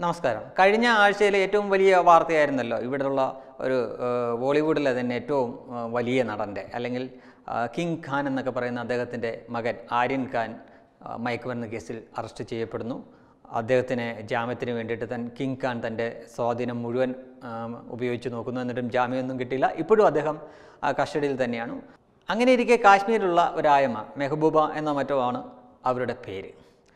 നമസ്കാരം കഴിഞ്ഞ ആഴ്ചയിലെ ഏറ്റവും വലിയ വാർത്തയായിരുന്നല്ലോ ഇവിടെയുള്ള ഒരു ഏഹ്, ബോളിവുഡിലെ തന്നെ ഏറ്റവും ഏഹ്, വലിയ നടൻ്റെ അല്ലെങ്കിൽ ആ, കിങ് ഖാൻ എന്നൊക്കെ പറയുന്ന അദ്ദേഹത്തിൻ്റെ മകൻ ആര്യൻ ഖാൻ ആ, മയക്കുമരുന്ന് കേസിൽ അറസ്റ്റ് ചെയ്യപ്പെടുന്നു അദ്ദേഹത്തിന് ജാമ്യത്തിന് വേണ്ടിയിട്ട് തൻ കിങ് ഖാൻ തൻ്റെ സ്വാധീനം മുഴുവൻ ആ, ഉപയോഗിച്ച് നോക്കുന്നു എന്നിട്ടും ജാമ്യമൊന്നും കിട്ടിയില്ല ഇപ്പോഴും അദ്ദേഹം ആ, കസ്റ്റഡിയിൽ തന്നെയാണ് അങ്ങനെ ഇരിക്കെ കാശ്മീരിലുള്ള ഒരായമ്മ മെഹബൂബ എന്ന മറ്റോ ആണ് അവരുടെ പേര്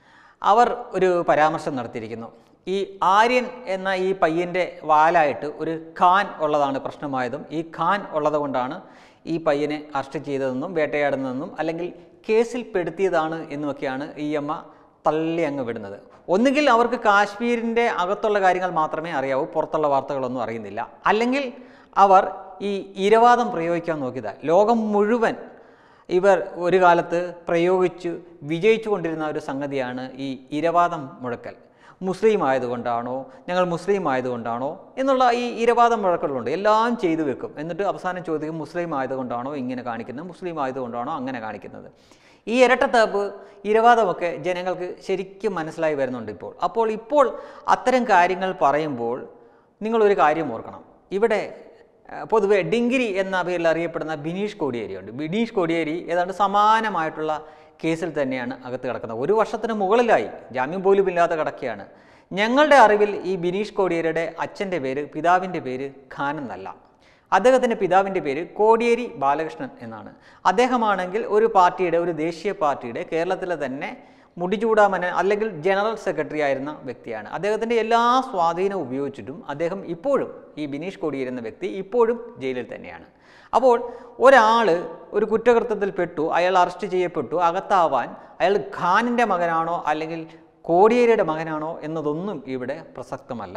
അവർ ഒരു പരാമർശം നടത്തിയിരിക്കുന്നു ഈ ആര്യൻ എന്ന ഈ പയ്യൻ്റെ വാലായിട്ട് ഒരു ഖാൻ ഉള്ളതാണ് പ്രശ്നമായതും ഈ ഖാൻ ഉള്ളത് കൊണ്ടാണ് ഈ പയ്യനെ അറസ്റ്റ് ചെയ്തതെന്നും വേട്ടയാടുന്നതെന്നും അല്ലെങ്കിൽ കേസിൽ പെടുത്തിയതാണ് എന്നുമൊക്കെയാണ് ഈ അമ്മ തള്ളി അങ്ങ് വിടുന്നത് ഒന്നുകിൽ അവർക്ക് കാശ്മീരിൻ്റെ അകത്തുള്ള കാര്യങ്ങൾ മാത്രമേ അറിയാവൂ പുറത്തുള്ള വാർത്തകളൊന്നും അറിയുന്നില്ല അല്ലെങ്കിൽ അവർ ഈ ഇരവാദം പ്രയോഗിക്കാൻ നോക്കിയതാ ലോകം മുഴുവൻ ഇവർ ഒരു കാലത്ത് പ്രയോഗിച്ച് വിജയിച്ചു കൊണ്ടിരുന്ന ഒരു സംഗതിയാണ് ഈ ഇരവാദം മുഴക്കൽ മുസ്ലിം ആയതുകൊണ്ടാണോ ഞങ്ങൾ മുസ്ലിം ആയതുകൊണ്ടാണോ എന്നുള്ള ഈ ഇരവാദം മുഴക്കലുണ്ട് എല്ലാം ചെയ്തു വെക്കും എന്നിട്ട് അവസാനം ചോദിക്കും മുസ്ലിം ആയതുകൊണ്ടാണോ ഇങ്ങനെ കാണിക്കുന്നത് മുസ്ലിം ആയതുകൊണ്ടാണോ അങ്ങനെ കാണിക്കുന്നത് ഈ ഇരട്ടത്താപ്പ് ഇരവാദമൊക്കെ ജനങ്ങൾക്ക് ശരിക്കും മനസ്സിലായി വരുന്നുണ്ട് ഇപ്പോൾ അപ്പോൾ ഇപ്പോൾ അത്തരം കാര്യങ്ങൾ പറയുമ്പോൾ നിങ്ങളൊരു കാര്യം ഓർക്കണം ഇവിടെ ഏഹ് പൊതുവെ ഡിങ്കിരി എന്ന പേരിൽ അറിയപ്പെടുന്ന ബിനീഷ് കോടിയേരിയുണ്ട് ബിനീഷ് കോടിയേരി ഏതാണ്ട് സമാനമായിട്ടുള്ള കേസിൽ തന്നെയാണ് അകത്ത് കിടക്കുന്നത് ഒരു വർഷത്തിന് മുകളിലായി ജാമ്യം പോലും ഇല്ലാതെ കിടക്കുകയാണ് ഞങ്ങളുടെ അറിവിൽ ഈ ബിനീഷ് കോടിയേരിയുടെ അച്ഛൻ്റെ പേര് പിതാവിൻ്റെ പേര് ഖാൻ എന്നല്ല അദ്ദേഹത്തിൻ്റെ പിതാവിൻ്റെ പേര് കോടിയേരി ബാലകൃഷ്ണൻ എന്നാണ് അദ്ദേഹമാണെങ്കിൽ ഒരു പാർട്ടിയുടെ ഒരു ദേശീയ പാർട്ടിയുടെ കേരളത്തിലെ തന്നെ മുടിചൂടാമന അല്ലെങ്കിൽ ജനറൽ സെക്രട്ടറി ആയിരുന്ന വ്യക്തിയാണ് അദ്ദേഹത്തിൻ്റെ എല്ലാ സ്വാധീനവും ഉപയോഗിച്ചിട്ടും അദ്ദേഹം ഇപ്പോഴും ഈ ബിനീഷ് കോടിയേരി എന്ന വ്യക്തി ഇപ്പോഴും ജയിലിൽ തന്നെയാണ് അപ്പോൾ ഒരാൾ ഒരു കുറ്റകൃത്യത്തിൽ പെട്ടു അയാൾ അറസ്റ്റ് ചെയ്യപ്പെട്ടു അകത്താവാൻ അയാൾ ഖാനിൻ്റെ മകനാണോ അല്ലെങ്കിൽ കോടിയേരിയുടെ മകനാണോ എന്നതൊന്നും ഇവിടെ പ്രസക്തമല്ല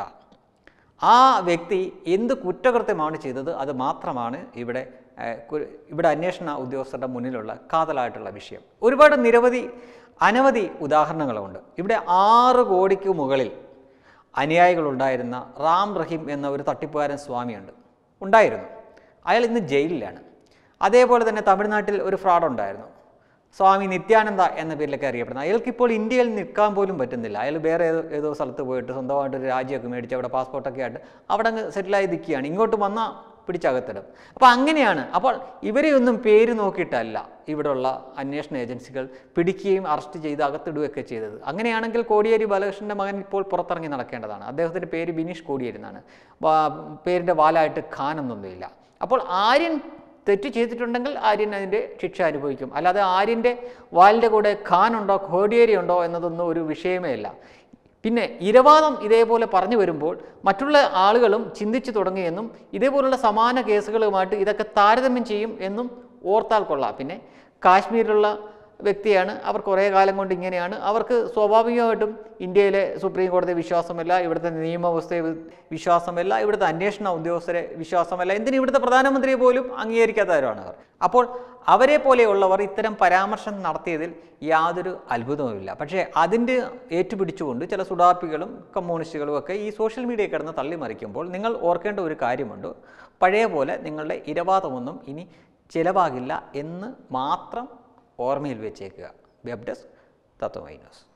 ആ വ്യക്തി എന്ത് കുറ്റകൃത്യമാണ് ചെയ്തത് അത് മാത്രമാണ് ഇവിടെ ഏഹ്, കു- ഇവിടെ അന്വേഷണ ഉദ്യോഗസ്ഥരുടെ മുന്നിലുള്ള കാതലായിട്ടുള്ള വിഷയം ഒരുപാട് നിരവധി അനവധി ഉദാഹരണങ്ങളുണ്ട് ഇവിടെ ആറ് കോടിക്ക് മുകളിൽ അനുയായികളുണ്ടായിരുന്ന റാം റഹീം എന്ന ഒരു തട്ടിപ്പുകാരൻ സ്വാമിയുണ്ട് ഉണ്ടായിരുന്നു അയാൾ ഇന്ന് ജയിലിലാണ് അതേപോലെ തന്നെ തമിഴ്നാട്ടിൽ ഒരു ഫ്രോഡ് ഉണ്ടായിരുന്നു സ്വാമി നിത്യാനന്ദ എന്ന പേരിലൊക്കെ അറിയപ്പെടുന്ന അയാൾക്ക് ഇപ്പോൾ ഇന്ത്യയിൽ നിൽക്കാൻ പോലും പറ്റുന്നില്ല അയാൾ വേറെ ഏതോ ഏതോ സ്ഥലത്ത് പോയിട്ട് സ്വന്തമായിട്ട് ഒരു രാജ്യമൊക്കെ മേടിച്ച് അവിടെ പാസ്പോർട്ടൊക്കെ ആയിട്ട് അവിടെ അങ്ങ് സെറ്റിലായി നിൽക്കുകയാണ് ഇങ്ങോട്ട് വന്നാൽ പിടിച്ചകത്തിടും അപ്പോൾ അങ്ങനെയാണ് അപ്പോൾ ഇവരെ ഒന്നും പേര് നോക്കിയിട്ടല്ല ഇവിടെയുള്ള അന്വേഷണ ഏജൻസികൾ പിടിക്കുകയും അറസ്റ്റ് ചെയ്ത് അകത്തിടുകയൊക്കെ ചെയ്തത് അങ്ങനെയാണെങ്കിൽ കോടിയേരി ബാലകൃഷ്ണൻ്റെ മകൻ ഇപ്പോൾ പുറത്തിറങ്ങി നടക്കേണ്ടതാണ് അദ്ദേഹത്തിൻ്റെ പേര് ബിനീഷ് കോടിയേരി എന്നാണ് വാ- പേരിൻ്റെ വാലായിട്ട് ഖാൻ എന്നൊന്നുമില്ല അപ്പോൾ ആര്യൻ തെറ്റ് ചെയ്തിട്ടുണ്ടെങ്കിൽ ആര്യൻ അതിൻ്റെ ശിക്ഷ അനുഭവിക്കും അല്ലാതെ ആര്യൻ്റെ വാലിൻ്റെ കൂടെ ഖാൻ ഉണ്ടോ കോടിയേരി ഉണ്ടോ എന്നതൊന്നും ഒരു വിഷയമേ അല്ല പിന്നെ ഇരവാദം ഇതേപോലെ പറഞ്ഞു വരുമ്പോൾ മറ്റുള്ള ആളുകളും ചിന്തിച്ചു തുടങ്ങിയെന്നും ഇതേപോലുള്ള സമാന കേസുകളുമായിട്ട് ഇതൊക്കെ താരതമ്യം ചെയ്യും എന്നും ഓർത്താൽ കൊള്ളാം പിന്നെ കാശ്മീരിലുള്ള വ്യക്തിയാണ് അവർ കുറേ കാലം കൊണ്ട് ഇങ്ങനെയാണ് അവർക്ക് സ്വാഭാവികമായിട്ടും ഇന്ത്യയിലെ സുപ്രീം കോടതി വിശ്വാസമല്ല ഇവിടുത്തെ നിയമവ്യവസ്ഥയെ വി- വിശ്വാസമല്ല ഇവിടുത്തെ അന്വേഷണ ഉദ്യോഗസ്ഥരെ വിശ്വാസമല്ല എന്തിന് ഇവിടുത്തെ പ്രധാനമന്ത്രിയെ പോലും അംഗീകരിക്കാത്തവരാണ് അവർ അപ്പോൾ അവരെ പോലെയുള്ളവർ ഇത്തരം പരാമർശം നടത്തിയതിൽ യാതൊരു അത്ഭുതവുമില്ല പക്ഷേ അതിൻ്റെ ഏറ്റുപിടിച്ചുകൊണ്ട് ചില സുഡാപ്പികളും കമ്മ്യൂണിസ്റ്റുകളും ഒക്കെ ഈ സോഷ്യൽ മീഡിയ കിടന്ന് തള്ളിമറിക്കുമ്പോൾ നിങ്ങൾ ഓർക്കേണ്ട ഒരു കാര്യമുണ്ട് പഴയ പോലെ നിങ്ങളുടെ ഇരവാദമൊന്നും ഇനി ചിലവാകില്ല എന്ന് മാത്രം ഓർമ്മയിൽ വെച്ചേക്കുക വെബ് ഡെസ്ക് തത്വമൈ ന്യൂസ്